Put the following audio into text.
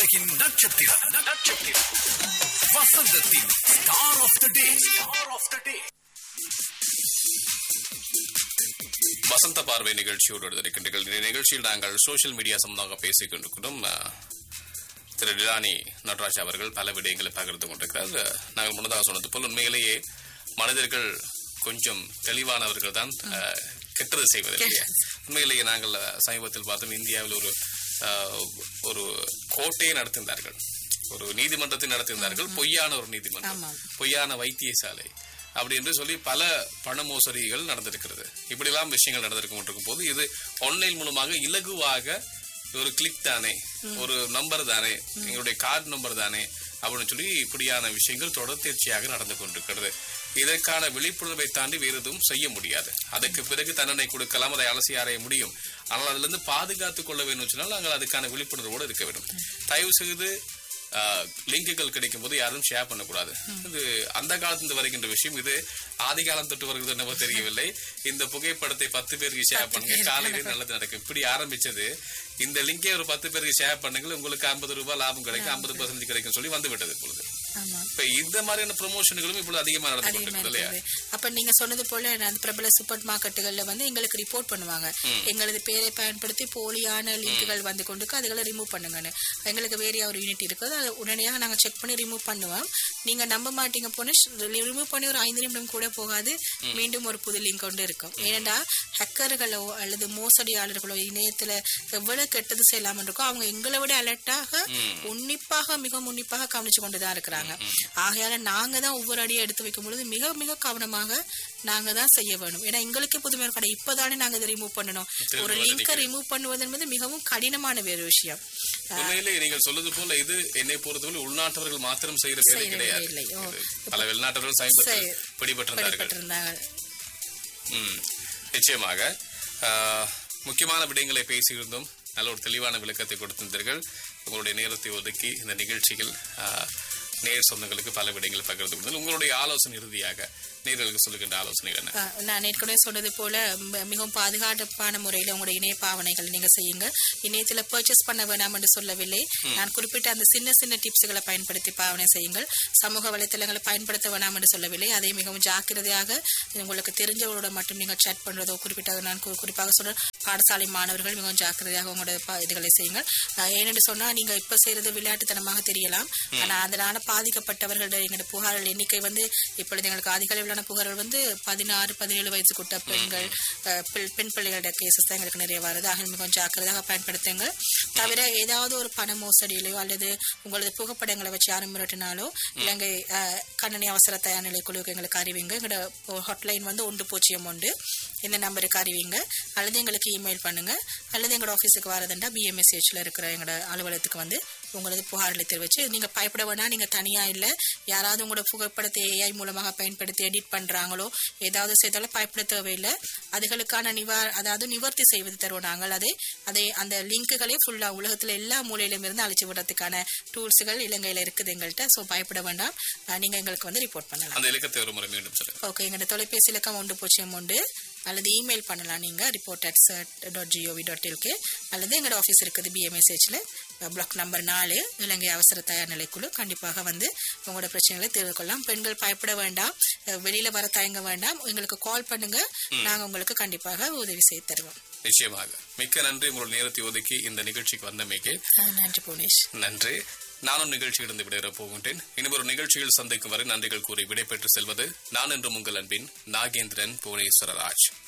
உலகின் நட்சத்திரம் நட்சத்திரம் வசந்தத்தின் star of the day star of the day வசந்த பார்வை நிகழ்ச்சியோடு இருக்கின்றீர்கள் இந்த நிகழ்ச்சியில் நாங்கள் சோஷியல் மீடியா சம்பந்தமாக பேசிக் கொண்டிருக்கிறோம் அஹ், திரு டிலானி நடராஜ் அவர்கள் பல விடயங்களை பகிர்ந்து கொண்டிருக்கிறார் அஹ், நாங்கள் முன்னதாக சொன்னது போல் உண்மையிலேயே மனிதர்கள் கொஞ்சம் தெளிவானவர்கள் தான் அஹ், கெட்டது செய்வதில்லையே உண்மையிலேயே நாங்கள் அஹ், சமீபத்தில் பார்த்தோம் இந்தியாவில் ஒரு அஹ், ஒரு கோட்டையை நடத்தியிருந்தார்கள் ஒரு நீதிமன்றத்தை நடத்தியிருந்தார்கள் பொய்யான ஒரு நீதிமன்றம் ஆமாம். பொய்யான வைத்தியசாலை அப்படி என்று சொல்லி பல பண மோசடிகள் நடந்திருக்கிறது இப்படிலாம் விஷயங்கள் நடந்திருக்கும் கொண்டிருக்கும் போது இது ஆன்லைன் மூலமாக இலகுவாக ஒரு கிளிக் தானே ஒரு நம்பர் தானே எங்களுடைய கார்டு நம்பர் தானே அப்படின்னு சொல்லி இப்படியான விஷயங்கள் தொடர்ச்சியாக நடந்து கொண்டிருக்கிறது இதற்கான விழிப்புணர்வை தாண்டி வேறு எதுவும் செய்ய முடியாது அதுக்கு பிறகு தண்டனை கொடுக்கலாம் அதை அலசி ஆராய முடியும் ஆனால் அதுல இருந்து பாதுகாத்துக் கொள்ள வேண்டும் சொன்னால் நாங்கள் அதுக்கான விழிப்புணர்வோடு இருக்க வேண்டும் தயவு செய்து லிங்குகள் கிடைக்கும் போது யாரும் ஷேர் பண்ணக்கூடாது இது அந்த காலத்துல வருகின்ற விஷயம் இது ஆதி காலம் தொட்டு வருகிறது என்னவோ தெரியவில்லை இந்த புகைப்படத்தை பத்து பேருக்கு ஷேர் பண்ணுங்க காலையிலே நல்லது நடக்கும் இப்படி ஆரம்பிச்சது இந்த லிங்கை ஒரு பத்து பேருக்கு ஷேர் பண்ணுங்க உங்களுக்கு ஐம்பது ரூபாய் லாபம் கிடைக்கும் ஐம்பது பர்சன்ட் கிடைக்கும் சொல்லி வந்து விட்டது இப்பொழுது ஆமா இப்ப இந்த மாதிரியான ப்ரொமோஷன்களும் இப்பொழுது அதிகமா நடந்து அதிகமா கொண்டிருக்கு இல்லையா இருக்குது அப்ப நீங்க சொன்னது போல அந்த பிரபல சூப்பர் மார்க்கெட்டுகள்ல வந்து எங்களுக்கு ரிப்போர்ட் பண்ணுவாங்க எங்களது பேரை பயன்படுத்தி போலியான லிங்குகள் வந்து கொண்டு அதுகளை ரிமூவ் பண்ணுங்கன்னு எங்களுக்கு வேற ஒரு யூனிட் இருக்குது அதை உடனடியாக நாங்க செக் பண்ணி ரிமூவ் பண்ணுவோம் நீங்க நம்ப மாட்டீங்க போன ரிமூவ் பண்ணி ஒரு ஐந்து நிமிடம் கூட போகாது மீண்டும் ஒரு புது லிங்க் கொண்டு இருக்கும் ஏனென்றா ஹேக்கர்களோ அல்லது மோசடியாளர்களோ இணையத்துல எவ்வளவு கெட்டது செய்யலாம் இருக்கோ அவங்க எங்களை விட அலர்ட்டாக உன்னிப்பாக மிக உன்னிப்பாக கவனிச்சு கொண்டுதான் இருக்கிறாங்க ஆகையால நாங்க தான் ஒவ்வொரு அடியை எடுத்து வைக்கும் பொழுது மிக மிக கவனமாக நாங்க தான் செய்ய வேணும் ஏன்னா எங்களுக்கே புதுமையான கடை இப்பதானே நாங்க இதை ரிமூவ் பண்ணணும் ஒரு லிங்கை ரிமூவ் பண்ணுவது என்பது மிகவும் கடினமான வேறு விஷயம் உண்மையிலே நீங்கள் சொல்வது போல இது என்னை பொறுத்தவரை உள்நாட்டவர்கள் மாத்திரம் செய்யற வேலை செய்யற கிடையாது வேலை இல்லை. ஓ. இது பல வெளிநாட்டவர்கள் சமீபத்தில் சரி. பிடிபட்டிருந்தார்கள் படிப்பட்டிருந்தாங்க ம், நிச்சயமாக ஆஹ், முக்கியமான விடயங்களை பேசியிருந்தோம் நல்ல ஒரு தெளிவான விளக்கத்தை கொடுத்திருந்தீர்கள் உங்களுடைய நேரத்தை ஒதுக்கி இந்த நிகழ்ச்சியில் ஆஹ், நேர் சொந்தங்களுக்கு பல விடயங்களை பகிர்ந்து கொடுத்தது உங்களுடைய ஆலோசனை இறுதியாக நேர்களுக்கு சொல்லுகின்ற ஆலோசனைகள் என்ன ஆ, நான் ஏற்கனவே சொன்னது போல ம- மிகவும் பாதுகாப்பான முறையில் உங்களுடைய இணைய பாவனைகள் நீங்க செய்யுங்க இணையத்துல பர்ச்சேஸ் பண்ண வேணாம் என்று சொல்லவில்லை நான் குறிப்பிட்ட அந்த சின்ன சின்ன டிப்ஸ்களை பயன்படுத்தி பாவனை செய்யுங்கள் சமூக வலைத்தளங்களை பயன்படுத்த வேணாம் என்று சொல்லவில்லை அதை மிகவும் ஜாக்கிரதையாக உங்களுக்கு தெரிஞ்சவரோட மட்டும் நீங்க chat பண்றதோ குறிப்பிட்ட நான் கு- குறிப்பாக சொல்ற பாடசாலை மாணவர்கள் மிகவும் ஜாக்கிரதையாக உங்களோட ப- இதுகளை செய்யுங்கள் ஆ, ஏனென்று சொன்னா நீங்க இப்ப செய்யறது விளையாட்டுத்தனமாக தெரியலாம் ஆனா அதனால பாதிக்கப்பட்டவர்களுடைய எங்களுடைய புகார்கள் எண்ணிக்கை வந்து இப்பொழுது எங்களுக்கு அதிக அளவிலான புகார்கள் வந்து பதினாறு பதினேழு வயசுக்குட்ட பெண்கள் அஹ், பெண் பெண் பிள்ளைகளுடைய கேசஸ் தான் எங்களுக்கு நிறைய வருது ஆக மிகவும் ஜாக்கிரதையாக பயன்படுத்துங்கள் தவிர ஏதாவது ஒரு பண மோசடியிலையோ அல்லது உங்களது புகைப்படங்களை வச்சு யாரும் மிரட்டினாலோ இலங்கை அஹ், கண்ணனி அவசர தயார் நிலை குழுவுக்கு எங்களுக்கு அறிவிங்க எங்களோட ஹாட்லைன் வந்து ஒன்று பூஜ்ஜியம் ஒன்று இந்த நம்பருக்கு அறிவிங்க அல்லது எங்களுக்கு இமெயில் பண்ணுங்க அல்லது எங்களோட ஆஃபீஸுக்கு வரதுண்டா பிஎம்எஸ்ஹெச்ல இருக்கிற எங்களோட அலுவலகத்துக்கு வந்து உங்களது புகார்களை தெரிவிச்சு நீங்க பயப்பட வேணாம் நீங்க தனியா இல்ல யாராவது உங்களோட புகைப்படத்தை ஏஐ மூலமாக பயன்படுத்தி எடிட் பண்றாங்களோ ஏதாவது செய்தாலும் பயப்பட தேவையில்லை அதுகளுக்கான நிவார் அதாவது நிவர்த்தி செய்வது தருவோம் நாங்கள் அதை அதை அந்த லிங்க்குகளே ஃபுல்லா உலகத்துல எல்லா மூலையிலும் இருந்து அழிச்சு விடுறதுக்கான டூல்ஸுகள் இலங்கையில இருக்குது எங்கள்கிட்ட ஸோ பயப்பட வேண்டாம் அஹ் நீங்க எங்களுக்கு வந்து ரிப்போர்ட் பண்ணலாம் அந்த இலக்கத்தை ஒரு முறை மீண்டும் சொல்லுங்க ஓகே எங்களோட தொலைபேசி இலக்கம் ஒன்று பூஜ்ஜியம் ஒன்று அல்லது இமெயில் பண்ணலாம் நீங்கள் report at dot GOV dot LK அல்லது எங்களோட ஆஃபீஸ் இருக்குது பிஎம்எஸ்ஹெச்சில் பிளாக் நம்பர் நாலு இலங்கை அவசர தயார் நிலைக்குழு கண்டிப்பாக வந்து உங்களோட பிரச்சனைகளை தீர்வு கொள்ளலாம் பெண்கள் பயப்பட வேண்டாம் அஹ் வெளியில வர தயங்க வேண்டாம் எங்களுக்கு கால் பண்ணுங்க நாங்க உங்களுக்கு கண்டிப்பாக உதவி செய்து தருவோம் நிச்சயமாக மிக்க நன்றி உங்களுடைய நேரத்தை ஒதுக்கி இந்த நிகழ்ச்சிக்கு வந்தமைக்கு அஹ் நன்றி புவனேஷ் நன்றி நானும் நிகழ்ச்சியிலிருந்து விடைபெறப் போகின்றேன் இனி ஒரு நிகழ்ச்சியில் சந்திக்கும் வரை நன்றிகள் கூறி விடைபெற்று செல்வது நான் என்றும் உங்கள் அன்பின் நாகேந்திரன் புவனேஸ்வரராஜ்